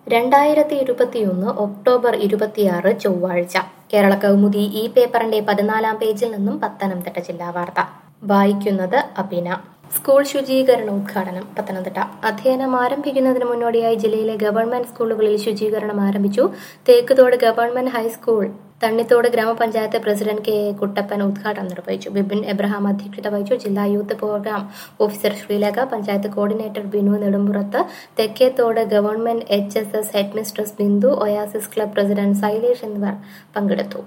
രണ്ടായിരത്തി ഇരുപത്തിയൊന്ന് ഒക്ടോബർ ഇരുപത്തിയാറ് ചൊവ്വാഴ്ച കേരള കൗമുദി ഈ പേപ്പറിന്റെ പതിനാലാം പേജിൽ നിന്നും പത്തനംതിട്ട ജില്ലാ വാർത്ത വായിക്കുന്നത് അബിന സ്കൂൾ ശുചീകരണ ഉദ്ഘാടനം പത്തനംതിട്ട അധ്യയനം ആരംഭിക്കുന്നതിന് മുന്നോടിയായി ജില്ലയിലെ ഗവൺമെന്റ് സ്കൂളുകളിൽ ശുചീകരണം ആരംഭിച്ചു തേക്കുതോട് ഗവൺമെന്റ് ഹൈസ്കൂൾ തണ്ണിത്തോട് ഗ്രാമപഞ്ചായത്ത് പ്രസിഡന്റ് കെ എ കുട്ടപ്പൻ ഉദ്ഘാടനം നിർവഹിച്ചു ബിബിൻ എബ്രഹാം അധ്യക്ഷത വഹിച്ചു ജില്ലാ youth program officer Sreelekha panchayat coordinator Binu Nedumpurath Thekkethode government H S S head mistress Bindu Oasis club president Sailesh എന്നിവർ പങ്കെടുത്തു